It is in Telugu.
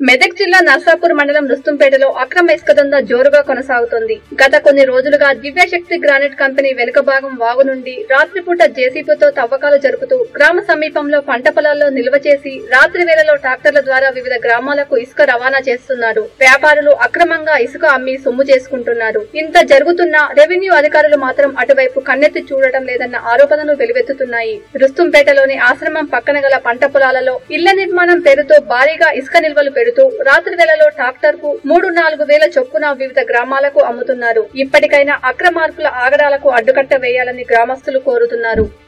మెదక్ జిల్లా నర్సాపూర్ మండలం రుస్తుంపేటలో అక్రమ ఇసుక దందా జోరుగా కొనసాగుతోంది గత కొన్ని రోజులుగా దివ్యశక్తి గ్రానైట్ కంపెనీ వెనుక భాగం వాగు నుండి రాత్రిపూట జేసీబీతో తవ్వకాలు జరుపుతూ గ్రామ సమీపంలో పంట పొలాల్లో నిల్వ చేసి రాత్రి వేళలో ట్రాక్టర్ల ద్వారా వివిధ గ్రామాలకు ఇసుక రవాణా చేస్తున్నారు వ్యాపారులు అక్రమంగా ఇసుక అమ్మి సొమ్ము చేసుకుంటున్నారు ఇంత జరుగుతున్నా రెవెన్యూ అధికారులు మాత్రం అటువైపు కన్నెత్తి చూడటం లేదన్న ఆరోపణలు వెలువెత్తుతున్నాయి రుస్తుంపేటలోని ఆశ్రమం పక్కన గల పంట పొలాలలో ఇళ్ల నిర్మాణం పేరుతో భారీగా ఇసుక నిల్వలు పెడుతూ రాత్రి వేళలో ట్రాక్టర్ కు మూడు నాలుగు వేల చొప్పున వివిధ గ్రామాలకు అమ్ముతున్నారు ఇప్పటికైనా అక్రమార్కుల ఆగడాలకు అడ్డుకట్ట వేయాలని గ్రామస్తులు కోరుతున్నారు